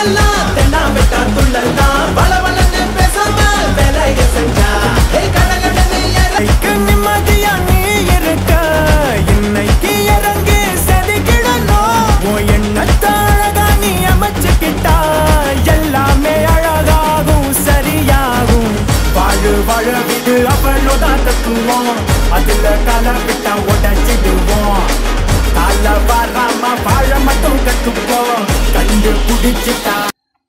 எல்லாம் தென்னா விட்டா துள்ளலாம் வள வளன்னு பேசாம வேலைய செஞ்சா ஏ கடகடன்னு இறக்கு நிம்மதியா நீ இருக்க இன்னைக்கு இறங்கி செதுக்கிடணும் உன் எண்ணத்தை அழகா நீ அமைச்சுக்கிட்டா எல்லாமே அழகாகும் சரியாகும் வாழு வாழ விடு அவளோதான் தத்துவோம் அதுல கால விட்டா உடச்சிடுவோம் கால வராம வாழ மட்டும் கத்துப்போம் கண்டு குடிச்சிட்டா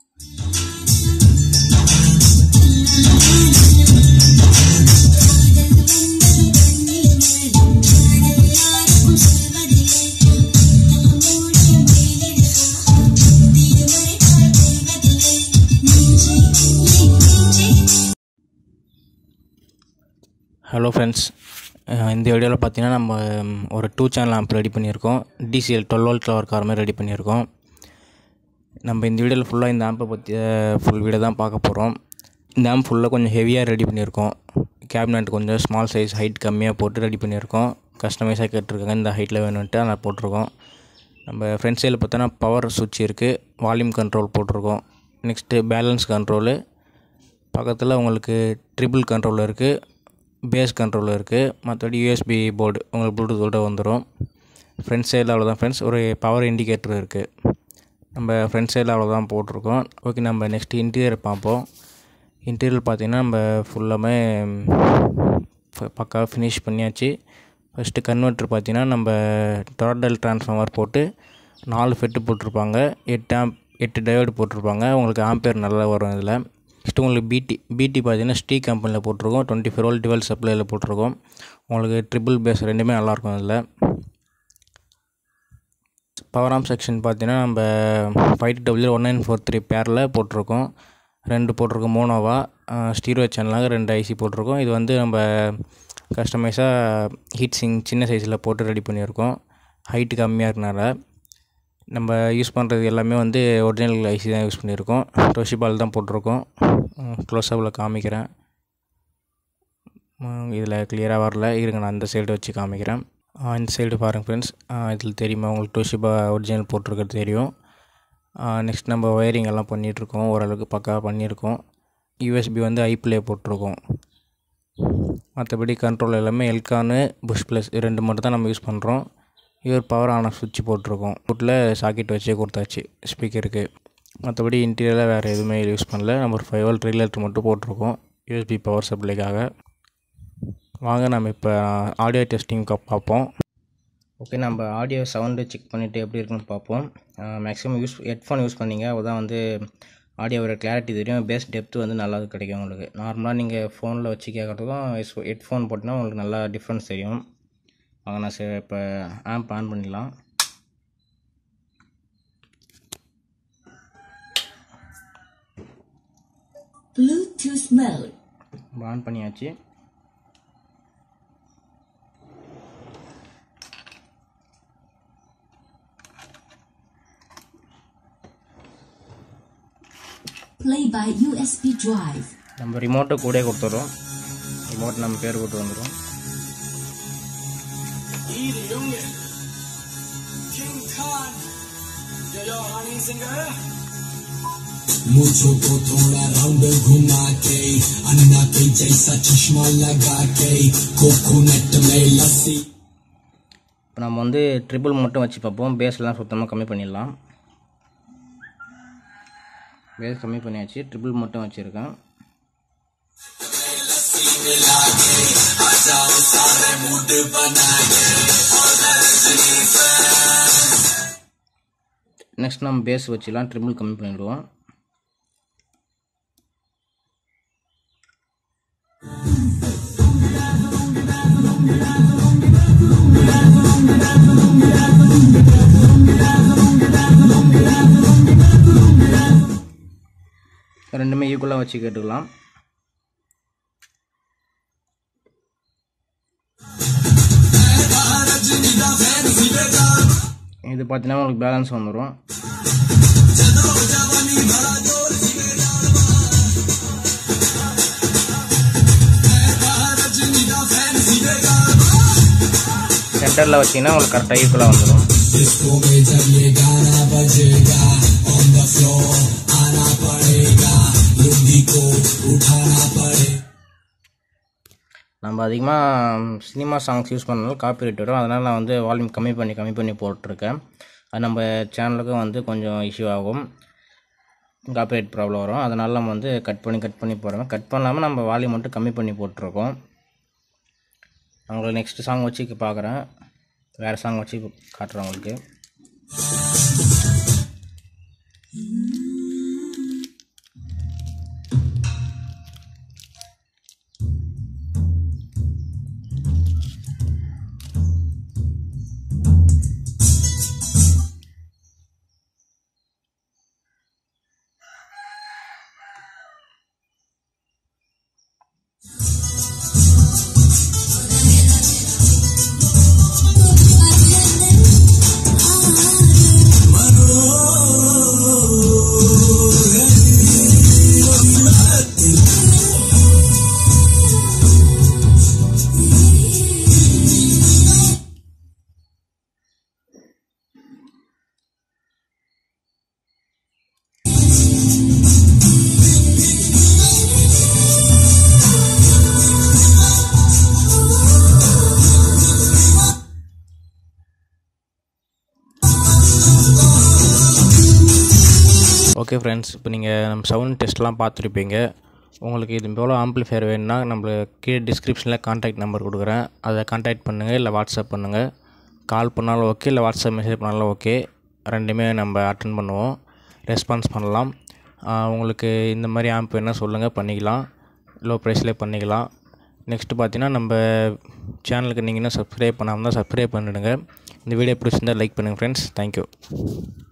ஹலோ ஃப்ரெண்ட்ஸ் இந்த வீடியோவில் பார்த்தீங்கன்னா நம்ம ம், ஒரு டூ சேனல் ஆம்ப் ரெடி பண்ணியிருக்கோம் டிசிஎல் டுவெல் வோல்ட்டில் ஒர்க் ஆகிற மாதிரி ரெடி பண்ணியிருக்கோம் நம்ம இந்த வீடியோவில் ஃபுல்லாக இந்த ஆம்பை பற்றி ஃபுல் வீடியோ தான் பார்க்க போகிறோம் இந்த ஆம்ப் ஃபுல்லாக கொஞ்சம் ஹெவியாக ரெடி பண்ணியிருக்கோம் கேபினட் கொஞ்சம் ஸ்மால் சைஸ் ஹைட் கம்மியாக போட்டு ரெடி பண்ணியிருக்கோம் கஸ்டமைஸாக கேட்டிருக்காங்க இந்த ஹைட்டில் வேணும்ன்ட்டு அதை போட்டிருக்கோம் நம்ம ஃப்ரண்ட் சைடில் பார்த்தோன்னா பவர் சுவிட்ச் இருக்குது வால்யூம் கண்ட்ரோல் போட்டிருக்கோம் நெக்ஸ்ட்டு பேலன்ஸ் கண்ட்ரோலு பக்கத்தில் உங்களுக்கு ட்ரிபிள் கண்ட்ரோல் இருக்குது பேஸ் கண்ட்ரோல் இருக்குது மற்றபடி யூஎஸ்பி போர்டு உங்களுக்கு ப்ளூடூத்தோட வந்துடும் ஃப்ரண்ட் சைடில் அவ்வளோதான் ஃப்ரெண்ட்ஸ் ஒரு பவர் இண்டிகேட்டர் இருக்குது நம்ம ஃப்ரண்ட் சைடில் அவ்வளோதான் போட்டிருக்கோம் ஓகே நம்ம நெக்ஸ்ட் இன்டீரியர் பார்ப்போம் இன்டீரியர் பார்த்தீங்கன்னா நம்ம ஃபுல்லாமே பக்கா ஃபினிஷ் பண்ணியாச்சு ஃபஸ்ட்டு கன்வெர்ட்டர் பார்த்தீங்கன்னா நம்ம டோட்டல் ட்ரான்ஸ்ஃபார்மர் போட்டு நாலு ஃபெட்டு போட்டிருப்பாங்க எட்டு ஆம்ப் எட்டு டயோடு போட்டிருப்பாங்க உங்களுக்கு ஆம்பேர் நல்லா வரும் இதில் நெக்ஸ்ட்டு உங்களுக்கு பிடி பிடி பார்த்தீங்கன்னா ஸ்டீ கம்பெனியில் போட்டிருக்கோம் டுவெண்ட்டி ஃபோர் வோல்ட் டுவெல் சப்ளையில் போட்டிருக்கோம் உங்களுக்கு ட்ரிபிள் பேஸ் ரெண்டுமே நல்லாயிருக்கும் இதில் பவர் ஆம் செக்ஷன் பார்த்தீங்கன்னா நம்ம five W one nine four three பேரில் போட்டிருக்கோம் ரெண்டு போட்டிருக்கோம் மோனோவா ஸ்டீரோ சேனலாக ரெண்டு ஐசி போட்டிருக்கோம் இது வந்து நம்ம கஸ்டமைஸாக ஹீட் சிங் சின்ன சைஸில் போட்டு ரெடி பண்ணியிருக்கோம் ஹைட்டு கம்மியாக இருக்கனால நம்ம யூஸ் பண்ணுறது எல்லாமே வந்து ஒரிஜினல் ஐசி தான் யூஸ் பண்ணியிருக்கோம் டொஷிபால் தான் போட்டிருக்கோம் க்ளோஸ்அப்பில் காமிக்கிறேன் இதில் கிளியராக வரல இருங்க நான் அந்த சைடு வச்சு காமிக்கிறேன் ஆ, இந்த சைடு பாருங்கள் ஃப்ரெண்ட்ஸ் இதில் தெரியுமா உங்களுக்கு டொஷிபா ஒரிஜினல் போட்டிருக்கிறது தெரியும் நெக்ஸ்ட் நம்ம ஒயரிங் எல்லாம் பண்ணிகிட்ருக்கோம் ஓரளவுக்கு பக்காவாக பண்ணியிருக்கோம் யூஎஸ்பி வந்து ஐப்ளே போட்டிருக்கோம் மற்றபடி கண்ட்ரோல் எல்லாமே எல்கானு புஷ் ப்ளஸ் இது ரெண்டு மட்டும் தான் நம்ம யூஸ் பண்ணுறோம் இவர் பவர் ஆன சுவிட்ச் போட்டிருக்கோம் வீட்டில் சாக்கெட் வச்சே கொடுத்தாச்சு ஸ்பீக்கருக்கு மற்றபடி இன்டீரியரில் வேறு எதுவுமே யூஸ் பண்ணல நம்ம ஒரு ஃபைவ் வோல்ட் ரெகுலேட்டர் மட்டும் போட்டிருக்கோம் யூஎஸ்பி பவர் சப்ளைக்காக வாங்க நம்ம இப்போ ஆடியோ டெஸ்டிங் பார்ப்போம் ஓகே நம்ம ஆடியோ சவுண்டு செக் பண்ணிவிட்டு எப்படி இருக்குன்னு பார்ப்போம் மேக்ஸிமம் யூஸ் ஹெட்ஃபோன் யூஸ் பண்ணீங்க அப்பதான் வந்து ஆடியோவோட கிளாரிட்டி தெரியும் பேஸ் டெப்த் வந்து நல்லா கிடைக்கும் உங்களுக்கு நார்மலாக நீங்கள் ஃபோனில் வச்சு கேட்குறதுக்கும் ஹெட்ஃபோன் போட்டினா உங்களுக்கு நல்லா டிஃப்ரென்ஸ் தெரியும் வாங்க நான் சரி இப்போ ஆம்ப் ஆன் பண்ணிடலாம் Bluetooth mode. ஆன் பண்ணியாச்சு Play by USB drive. நம்ம ரிமோட்டை கூட கொடுத்துட்றோம் ரிமோட் நம்ம பேர் கொடுத்து வந்துடும் मुझको को थोड़ा राउंड घुमा के अन्ना के जैसा चश्मा लगा के कोकोनट में लस्सी இப்போ நம்ம வந்து ட்ரிபிள் மட்டும் வச்சு பார்ப்போம் பேஸ்லாம் சுத்தமாக கம்மி பண்ணிடலாம் பேஸ் கம்மி பண்ணியாச்சு ட்ரிபிள் மட்டும் வச்சுருக்கேன் நெக்ஸ்ட் நம்ம பேஸ் வச்சுலாம் ட்ரிபிள் கம்மி பண்ணிடுவோம் ரெண்டுமே ஈக்குவலாக வச்சு கேட்டுக்கலாம் இது பார்த்தீங்கன்னா உங்களுக்கு பேலன்ஸ் வந்துடும் சென்டரில் வச்சிங்கன்னா உங்களுக்கு கரெக்டாக ஈக்குவலாக வந்துடும் डिस्को में जब ये गाना बजेगा ऑन द फ्लोर நம்ம அதிகமாக சினிமா சாங்ஸ் யூஸ் பண்ணாலும் காப்பிரைட் வரும் அதனால் நான் வந்து வால்யூம் கம்மி பண்ணி கம்மி பண்ணி போட்டிருக்கேன் அது நம்ம சேனலுக்கும் வந்து கொஞ்சம் இஷ்யூ ஆகும் காப்பிரைட் ப்ராப்ளம் வரும் அதனால் நம்ம வந்து கட் பண்ணி கட் பண்ணி போடுறோம் கட் பண்ணாமல் நம்ம வால்யூம் மட்டும் கம்மி பண்ணி போட்டிருக்கோம் நான் உங்களுக்கு நெக்ஸ்ட் சாங் வச்சு பார்க்குறேன் வேறு சாங் வச்சு காட்டுறேன் உங்களுக்கு ஓகே ஃப்ரெண்ட்ஸ் இப்போ நீங்கள் நம்ம சவுண்ட் டெஸ்ட்லாம் பார்த்துருப்பீங்க உங்களுக்கு இது போல் ஆம்ப்ளிஃபையர் வேணும்னா நம்ம கீழே டிஸ்கிரிப்ஷனில் கான்டாக்ட் நம்பர் கொடுக்குறேன் அதை கான்டாக்ட் பண்ணுங்கள் இல்லை வாட்ஸ்அப் பண்ணுங்கள் கால் பண்ணாலும் ஓகே இல்லை வாட்ஸ்அப் மெசேஜ் பண்ணாலும் ஓகே ரெண்டுமே நம்ம அட்டன் பண்ணுவோம் ரெஸ்பான்ஸ் பண்ணலாம் ஆஹ் உங்களுக்கு இந்த மாதிரி ஆம்ப் வேணால் சொல்லுங்கள் பண்ணிக்கலாம் லோ ப்ரைஸ்லேயே பண்ணிக்கலாம் நெக்ஸ்ட்டு பார்த்தீங்கன்னா நம்ம சேனலுக்கு நீங்கள் இன்னும் சப்ஸ்கிரைப் பண்ணாமல் தான் சப்ஸ்கிரைப் பண்ணிவிடுங்க இந்த வீடியோ பிடிச்சிருந்தா லைக் பண்ணுங்கள் ஃப்ரெண்ட்ஸ் தேங்க்யூ